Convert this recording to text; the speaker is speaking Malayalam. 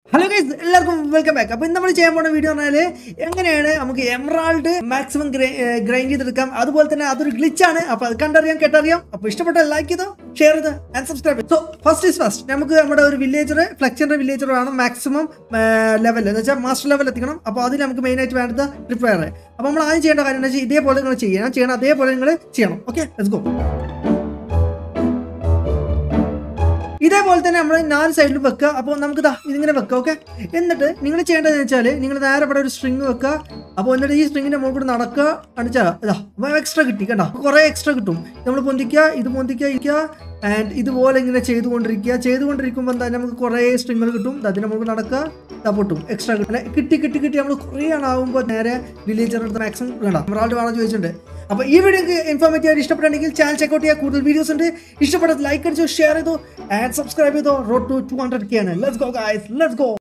ഹലോ ഗൈസ് എല്ലാവർക്കും വെൽക്കം ബാക്ക് അപ്പോൾ ഇന്ന് നമ്മൾ ചെയ്യാൻ പോകുന്ന വീഡിയോ പറഞ്ഞാൽ എങ്ങനെയാണ് നമുക്ക് എമറാൾഡ് മാക്സിമം ഗ്രൈൻഡ് ചെയ്തെടുക്കാം അതുപോലെ തന്നെ അതൊരു ഗ്ലിച്ചാണ് അപ്പോൾ അത് കണ്ടറിയാം കേട്ടറിയാം അപ്പോൾ ഇഷ്ടപ്പെട്ട ലൈക്ക് ചെയ്തോ ഷെയർ ചെയ്തോ and subscribe so first is first നമുക്ക് നമ്മുടെ ഒരു വില്ലേജർ ഫ്ലെക്സിൻ്റെ വില്ലേജർ വേണം മാക്സിമം ലെവൽ എന്ന് വെച്ചാൽ മാസ്റ്റർ ലെവൽ എത്തിക്കണം അപ്പോൾ അതിൽ നമുക്ക് മെയിനായിട്ട് വേണ്ടത് പ്രിപ്പയർ അപ്പോൾ നമ്മൾ ആദ്യം ചെയ്യേണ്ട കാര്യം എന്ന് വെച്ചാൽ ഇതേപോലെ നിങ്ങൾ ചെയ്യുക ഞാൻ ചെയ്യണം അതേപോലെ നിങ്ങൾ ചെയ്യണം ഓക്കെ ലെറ്റ്സ് ഗോ ഇതേപോലെ തന്നെ നമ്മൾ നാല് സൈഡിലും വെക്കുക അപ്പോൾ നമുക്ക് ദാ ഇതിങ്ങനെ വെക്കുക ഓക്കെ എന്നിട്ട് നിങ്ങൾ ചെയ്യേണ്ടതെന്ന് വെച്ചാൽ നിങ്ങൾ നേരെ ഇവിടെ ഒരു സ്ട്രിങ് വെക്കുക അപ്പോൾ എന്നിട്ട് ഈ സ്ട്രിങ്ങിന്റെ മുകളിൽ കൂടെ നടക്കുക അടിച്ചാൽ ഇതാ അപ്പോൾ എക്സ്ട്രാ കിട്ടി കണ്ടോ കുറേ എക്സ്ട്രാ കിട്ടും നമ്മൾ പൊന്തിക്കുക ഇത് പൊന്തിക്കുക ഇരിക്കുക ആൻഡ് ഇതുപോലെ ഇങ്ങനെ ചെയ്തുകൊണ്ടിരിക്കുക ചെയ്തുകൊണ്ടിരിക്കുമ്പോൾ എന്താ നമുക്ക് കുറേ സ്ട്രിങ്ങുകൾ കിട്ടും ദാ അതിന്റെ മുകളിൽ നടക്കുക ഇതാ പൊട്ടും എക്സ്ട്രാ കിട്ടും അല്ലെ കിട്ടി കിട്ടി കിട്ടി നമ്മൾ കുറേ ആണാവുമ്പോൾ നേരെ വില്ലേജർ അടുത്ത് മാക്സിമം വേണ്ട ഒരാളുടെ വേണം ചോദിച്ചിട്ടുണ്ട് അപ്പോൾ ഈ വീഡിയോ ഇൻഫോർമേറ്റീവ് ആയിട്ട് ഇഷ്ടപ്പെട്ടുണ്ടെങ്കിൽ ചാനൽ ചെക്കൗട്ട് ചെയ്യുക കൂടുതൽ വീഡിയോസ് ഉണ്ട് ഇഷ്ടപ്പെട്ടത് ലൈക്ക് അടിച്ചു ഷെയർ ചെയ്തു ആൻഡ് സബ്സ്ക്രൈബ് ചെയ്തോ road to two hundred K ആണ് let's go guys let's go